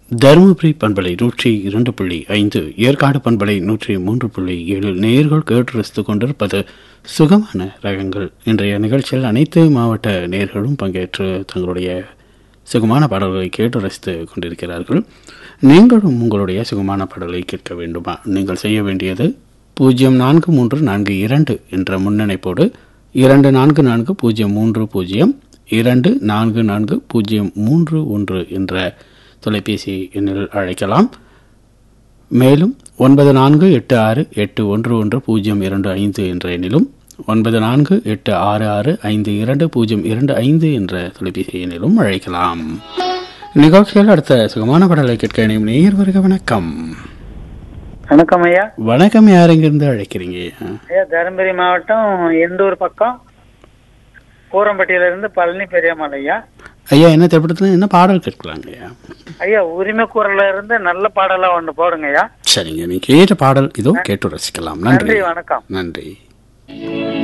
தருமபுரி பண்பலை நூற்றி இரண்டு புள்ளி ஐந்து ஏற்காடு பண்பலை நூற்றி மூன்று புள்ளி ஏழு நேர்கள் கேட்டு ரசித்துக் கொண்டிருப்பது சுகமான ரகங்கள் இன்றைய நிகழ்ச்சியில் அனைத்து மாவட்ட நேர்களும் பங்கேற்று தங்களுடைய சுகமான பாடல்களை கேட்டு ரசித்து கொண்டிருக்கிறார்கள் நீங்களும் உங்களுடைய சுகமான பாடலை கேட்க வேண்டுமா நீங்கள் செய்ய வேண்டியது பூஜ்ஜியம் நான்கு மூன்று நான்கு இரண்டு என்ற முன்னணைப்போடு இரண்டு நான்கு நான்கு பூஜ்ஜியம் மூன்று பூஜ்ஜியம் இரண்டு நான்கு நான்கு பூஜ்ஜியம் மூன்று ஒன்று என்ற தொலைபேசி எண்ணில் அழைக்கலாம் மேலும் ஒன்பது நான்கு எட்டு ஆறு எட்டு ஒன்று ஒன்று பூஜ்ஜியம் இரண்டு ஐந்து என்ற எண்ணிலும் ஒன்பது நான்கு எட்டு ஆறு ஆறு ஐந்து இரண்டு பூஜ்ஜியம் இரண்டு ஐந்து என்ற தொலைபேசி எண்ணிலும் அழைக்கலாம் நிகழ்ச்சியில் அடுத்த சுகமான பாடலை கேட்க இணையும் நேயர் வருக வணக்கம் வணக்கம் ஐயா வணக்கம் யார் எங்கிருந்து அழைக்கிறீங்க ஐயா தருமபுரி மாவட்டம் எந்தூர் பக்கம் கூரம்பட்டியில இருந்து பழனி பெரியம்மாள் ஐயா ஐயா என்ன திரைப்படத்தில் என்ன பாடல் கேட்கலாங்க ஐயா ஐயா உரிமை குரல்ல இருந்து நல்ல பாடலா ஒண்ணு போடுங்க ஐயா சரிங்க நீ கேட்ட பாடல் இதோ கேட்டு ரசிக்கலாம் நன்றி நன்றி வணக்கம் நன்றி